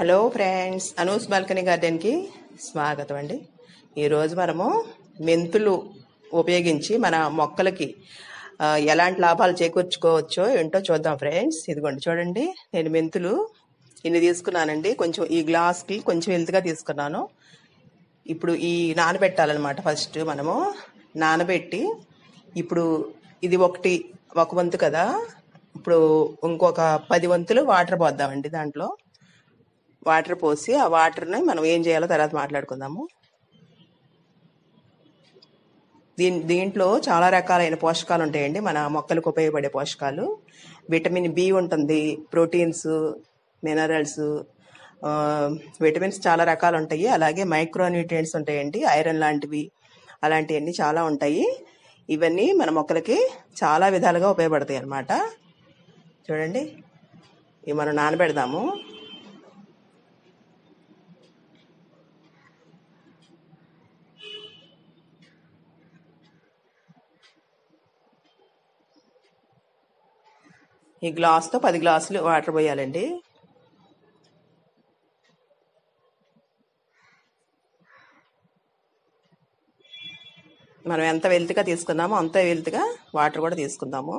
hello friends Anu's balcony గార్డెన్కి స్వాగతం అండి ఈరోజు మనము మెంతులు ఉపయోగించి మన మొక్కలకి ఆ, ఎలాంటి లాభాలు చేకూర్చుకోవచ్చో ఏంటో చూద్దాం ఫ్రెండ్స్ ఇదిగోండి చూడండి నేను మెంతులు ఇన్ని తీసుకున్నానండి కొంచెం ఈ గ్లాస్కి కొంచెం హెల్త్గా తీసుకున్నాను ఇప్పుడు ఈ నానబెట్టాలన్నమాట ఫస్ట్ మనము నానబెట్టి ఇప్పుడు ఇది ఒకటి ఒక వంతు కదా ఇప్పుడు ఇంకొక పది వంతులు వాటర్ పోద్దామండి దాంట్లో వాటర్ పోసి ఆ వాటర్ని మనం ఏం చేయాలో తర్వాత మాట్లాడుకుందాము దీని దీంట్లో చాలా రకాలైన పోషకాలు ఉంటాయండి మన మొక్కలకు ఉపయోగపడే పోషకాలు విటమిన్ బి ఉంటుంది ప్రోటీన్స్ మినరల్స్ విటమిన్స్ చాలా రకాలు ఉంటాయి అలాగే మైక్రో న్యూట్రియంట్స్ ఉంటాయండి ఐరన్ లాంటివి అలాంటివన్నీ చాలా ఉంటాయి ఇవన్నీ మన మొక్కలకి చాలా విధాలుగా ఉపయోగపడతాయి అన్నమాట చూడండి ఇవి మనం నానబెడదాము ఈ గ్లాస్తో పది గ్లాసులు వాటర్ పోయాలండి మనం ఎంత వెల్తిగా తీసుకున్నామో అంత వెల్తిగా వాటర్ కూడా తీసుకుందాము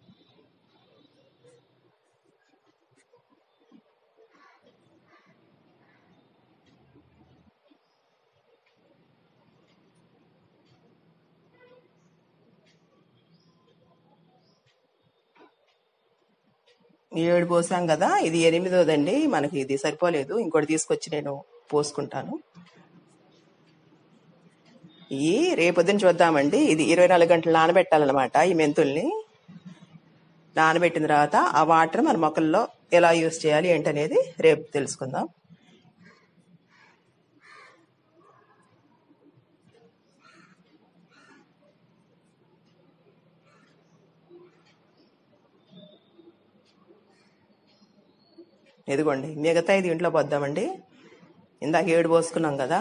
ఏడు పోసాం కదా ఇది ఎనిమిదోదండి మనకి ఇది సరిపోలేదు ఇంకోటి తీసుకొచ్చి నేను పోసుకుంటాను ఈ రేపొద్దున చూద్దామండి ఇది ఇరవై నాలుగు గంటలు నానబెట్టాలన్నమాట ఈ మెంతుల్ని నానబెట్టిన తర్వాత ఆ వాటర్ మన మొక్కల్లో ఎలా యూస్ చేయాలి ఏంటనేది రేపు తెలుసుకుందాం ఇదిగోండి మిగతా ఇది ఇంట్లో పోద్దామండి ఇందాక ఏడు పోసుకున్నాం కదా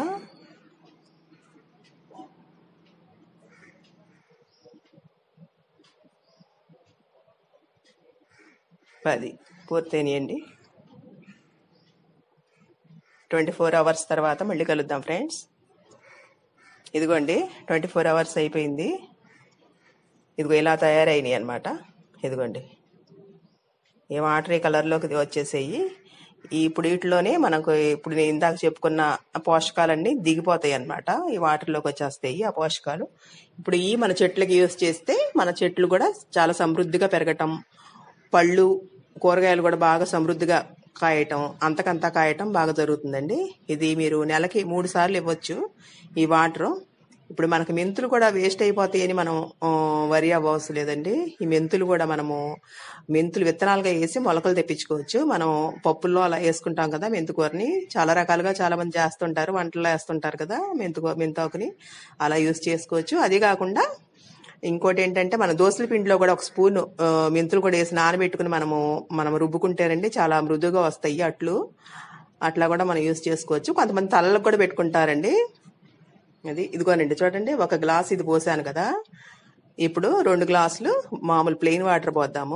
పది పూర్తయినాయండి ట్వంటీ ఫోర్ అవర్స్ తర్వాత మళ్ళీ కలుద్దాం ఫ్రెండ్స్ ఇదిగోండి ట్వంటీ ఫోర్ అవర్స్ అయిపోయింది ఇదిగో ఇలా తయారైనాయి అనమాట ఇదిగోండి ఈ వాటర్ ఈ కలర్లోకి వచ్చేసేయి ఈ ఇప్పుడు వీటిలోనే మనకు ఇప్పుడు నేను ఇందాక చెప్పుకున్న పోషకాలన్నీ దిగిపోతాయి అన్నమాట ఈ వాటర్లోకి వచ్చేస్తాయి ఆ పోషకాలు ఇప్పుడు ఈ మన చెట్లకి యూస్ చేస్తే మన చెట్లు కూడా చాలా సమృద్ధిగా పెరగటం పళ్ళు కూరగాయలు కూడా బాగా సమృద్ధిగా కాయటం అంతకంతా కాయటం బాగా జరుగుతుందండి ఇది మీరు నెలకి మూడు సార్లు ఇవ్వచ్చు ఈ వాటరు ఇప్పుడు మనకు మెంతులు కూడా వేస్ట్ అయిపోతాయని మనం ఆ, వరి అవ్వవలసిన లేదండి ఈ మెంతులు కూడా మనము మెంతులు విత్తనాలుగా వేసి మొలకలు తెప్పించుకోవచ్చు మనం పప్పుల్లో అలా వేసుకుంటాం కదా మెంతుకూరని చాలా రకాలుగా చాలా మంది చేస్తుంటారు వంటల్లో వేస్తుంటారు కదా మెంతుకూ మెంతాకుని అలా యూస్ చేసుకోవచ్చు అది కాకుండా ఇంకోటి ఏంటంటే మన దోసల పిండిలో కూడా ఒక స్పూన్ ఆ, మెంతులు కూడా వేసి నానబెట్టుకుని మనము మనం రుబ్బుకుంటేనండి చాలా మృదువుగా వస్తాయి అట్లు అట్లా కూడా మనం యూస్ చేసుకోవచ్చు కొంతమంది తలలకు కూడా పెట్టుకుంటారండి అది ఇదిగోనండి చూడండి ఒక గ్లాస్ ఇది పోసాను కదా ఇప్పుడు రెండు గ్లాసులు మామూలు ప్లెయిన్ వాటర్ పోద్దాము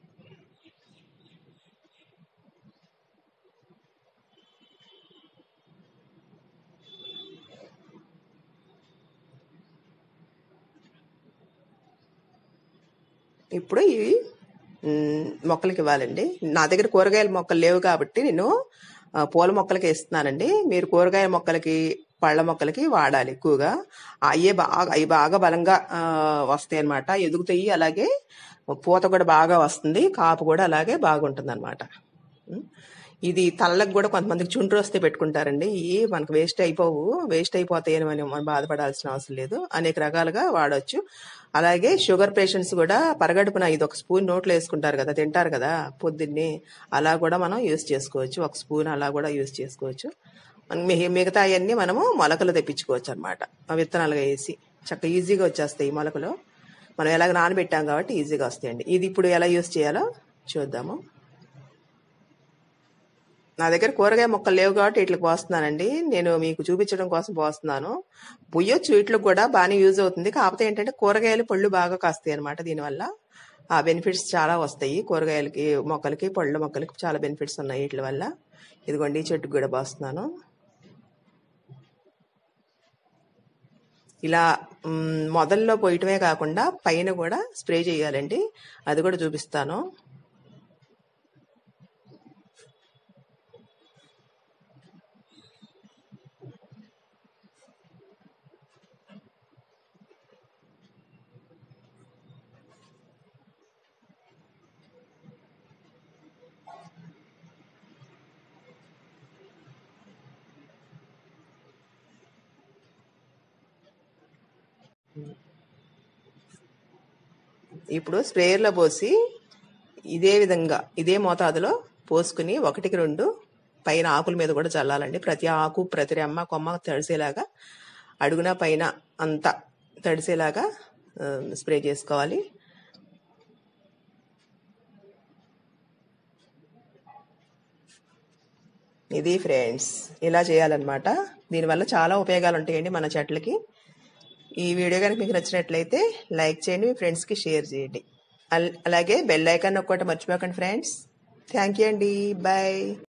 ఇప్పుడు ఇవి మ్, మొక్కలకి ఇవ్వాలండి నా దగ్గర కూరగాయల మొక్కలు లేవు కాబట్టి నేను ఆ, పూల మొక్కలకి ఇస్తున్నానండి మీరు కూరగాయ మొక్కలకి పళ్ళ మొక్కలకి వాడాలి ఎక్కువగా అయ్యే బాగా అవి బాగా బలంగా ఆ, వస్తాయి అనమాట ఎదుగుతాయి అలాగే పూత కూడా బాగా వస్తుంది కాపు కూడా అలాగే బాగుంటుంది అనమాట ఇది తలలకు కూడా కొంతమందికి చుండ్రు వస్తే పెట్టుకుంటారండి ఇవి మనకు వేస్ట్ అయిపోవు వేస్ట్ అయిపోతాయని మనం మనం బాధపడాల్సిన అవసరం లేదు అనేక రకాలుగా వాడవచ్చు అలాగే షుగర్ పేషెంట్స్ కూడా పరగడుపున ఇది ఒక స్పూన్ నోట్లో వేసుకుంటారు కదా తింటారు కదా పొద్దున్నే అలా కూడా మనం యూస్ చేసుకోవచ్చు ఒక స్పూన్ అలా కూడా యూస్ చేసుకోవచ్చు మన- మిగ- మిగతా అవన్నీ మనము మొలకలు తెప్పించుకోవచ్చు అనమాట విత్తనాలుగా వేసి చక్కగా ఈజీగా వచ్చేస్తాయి ఈ మొలకలు మనం ఎలాగ నానబెట్టాం కాబట్టి ఈజీగా వస్తాయండి ఇది ఇప్పుడు ఎలా యూస్ చేయాలో చూద్దాము నా దగ్గర కూరగాయ మొక్కలు లేవు కాబట్టి ఇట్లకి పోస్తున్నానండి నేను మీకు చూపించడం కోసం పోస్తున్నాను పొయ్యొచ్చు వీటికి కూడా బాగానే యూజ్ అవుతుంది కాకపోతే ఏంటంటే కూరగాయలు పళ్ళు బాగా కాస్తాయి అనమాట దీనివల్ల ఆ బెనిఫిట్స్ చాలా వస్తాయి కూరగాయలకి మొక్కలకి పళ్ళ మొక్కలకి చాలా బెనిఫిట్స్ ఉన్నాయి వీటి వల్ల ఇదిగోండి ఈ చెట్టుకు కూడా పోస్తున్నాను ఇలా మ్, మొదల్లో పోయటమే కాకుండా పైన కూడా స్ప్రే చేయాలండి అది కూడా చూపిస్తాను ఇప్పుడు స్ప్రేయర్లో పోసి ఇదే విధంగా ఇదే మోతాదులో పోసుకుని ఒకటికి రెండు పైన ఆకుల మీద కూడా చల్లాలండి ప్రతి ఆకు ప్రతి రెమ్మ కొమ్మ తడిసేలాగా అడుగున పైన అంతా తడిసేలాగా ఆ, స్ప్రే చేసుకోవాలి ఇది ఫ్రెండ్స్ ఇలా చేయాలన్నమాట దీనివల్ల చాలా ఉపయోగాలు ఉంటాయండి మన చెట్లకి ఈ వీడియో కనుక మీకు నచ్చినట్లయితే లైక్ చేయండి మీ ఫ్రెండ్స్కి షేర్ చేయండి అల్- అలాగే బెల్ ఐకాన్ ఒక్కటి మర్చిపోకండి ఫ్రెండ్స్ థ్యాంక్ యూ అండి బాయ్